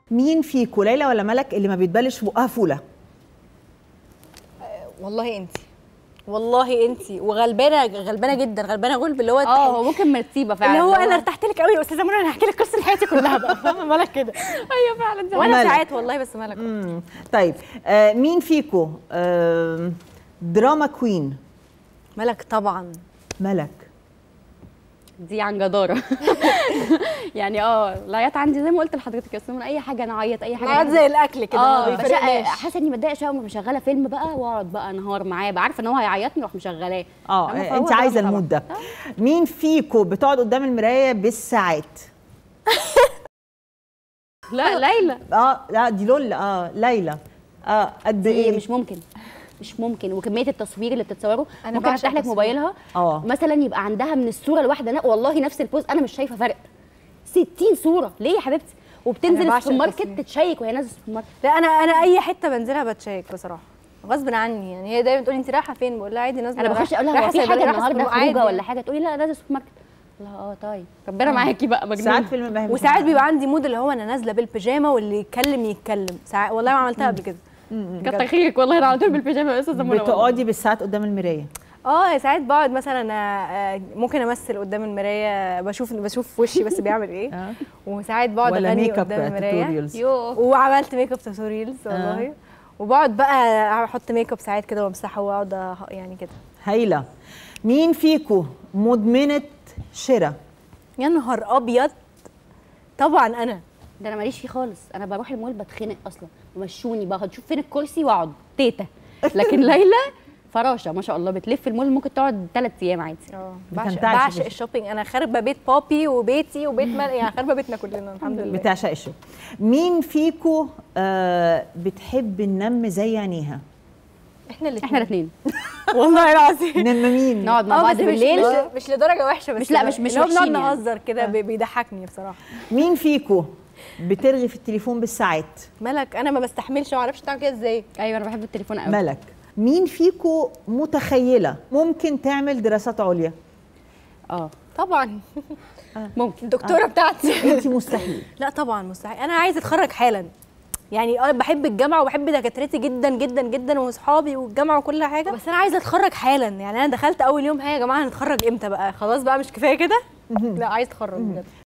مين فيكو ليلى ولا ملك اللي ما بيتبلش بقها فوله والله انت والله انت وغلبانه غلبانه جدا غلبانه غلب اللي هو اه هو ممكن مرتيبه فعلا اللي هو انا ارتحت لك قوي يا استاذه منى انا هحكي لك قصه حياتي كلها بقى فاهمه مالك كده ايوه فعلا دي وانا مالك. ساعات والله بس مالك مم. طيب آه مين فيكو آه دراما كوين مالك طبعا ملك دي عن جداره يعني اه العياط عندي زي ما قلت لحضرتك يا استاذ منى، اي حاجه انا اعيط اي حاجه عاد أنا- زي الاكل كده ما اه بيفرقناش. بش- حاسه اني متضايقه شويه مشغله فيلم بقى واقعد بقى انهار معاه بقى عارفه ان هو هيعيطني واروح مشغلاه اه أما فهو انت دراما عايزه طبعاً. المود ده مين فيكو بتقعد قدام المرايه بالساعات لا ليلى اه لا دي لول اه ليلى اه قد دي ايه مش ممكن مش ممكن وكميه التصوير اللي بتتصوره أنا ممكن بعشق افتح لك التصوير. موبايلها اه مثلا يبقى عندها من الصوره الواحده أنا والله نفس البوز انا مش شايفه فرق 60 صوره ليه يا حبيبتي وبتنزل بعشق السوبر ماركت التصوير. تتشيك وهي نازله السوبر ماركت لا انا انا اي حته بنزلها بتشيك بصراحه غصب عني يعني هي دايما تقول لي انت رايحه فين بقول لها عادي نازله انا بخش رايحة- اقول لها رايحة هو في صيدلية، حاجه رايحة النهارده سوبر- عادي خروجه ولا يعني. حاجه تقولي لا نازله السوبر ماركت لا اه طيب ربنا معاكي بقى مجنون ساعات فيلم بهمي وساعات بيبقى عندي مود اللي هو انا نازله بالبيجامه واللي يتكلم يتكلم ساعات والله ما عملتها قبل كده كتر خيرك والله انا على طول بالبيجامه يا استاذه منى والله. بتقعدي بالساعات قدام المرايه اه ساعات بقعد مثلا آه، ممكن امثل قدام المرايه بشوف بشوف وشي بس بيعمل ايه آه. وساعات بقعد ولا اغني ميك قدام اب المرايه توتوريالز يوه وعملت ميك اب توتوريالز والله وبقعد بقى احط ميك اب ساعات كده وامسحه واقعد أه- يعني كده هايله مين فيكو مدمنه شراء يا نهار ابيض طبعا انا ده انا ماليش فيه خالص انا بروح المول بتخنق اصلا ومشوني بقى هتشوف فين الكرسي واقعد تيتا لكن ليلى فراشه ما شاء الله بتلف المول ممكن تقعد ثلاث ايام عادي اه بتنتعش بعشق بعشق بس. الشوبينج انا خاربه بيت بابي وبيتي وبيت مال يعني خاربه بيتنا كلنا الحمد لله بتعشق الشغل مين فيكو آه بتحب النم زي عينيها احنا اللي احنا الاثنين والله العظيم نمامين نقعد مع اه بعض بس مش بالليل مش, مش لدرجه وحشه بس مش- لا، مش- مش اللي هو بنقعد وحشين يعني. نهزر كده بي- بيضحكني بصراحه مين فيكو بترغي في التليفون بالساعات ملك انا ما بستحملش ما اعرفش تعمل كده ازاي ايوه انا بحب التليفون قوي ملك مين فيكو متخيله ممكن تعمل دراسات عليا اه طبعا ممكن الدكتوره بتاعتي انت مستحيل لا طبعا مستحيل انا عايزه اتخرج حالا يعني اه بحب الجامعه وبحب دكاترتي جدا جدا جدا واصحابي والجامعه وكل حاجه بس انا عايزه اتخرج حالا يعني انا دخلت اول يوم هي يا جماعه هنتخرج امتى بقى خلاص بقى مش كفايه كده لا عايزه اتخرج بجد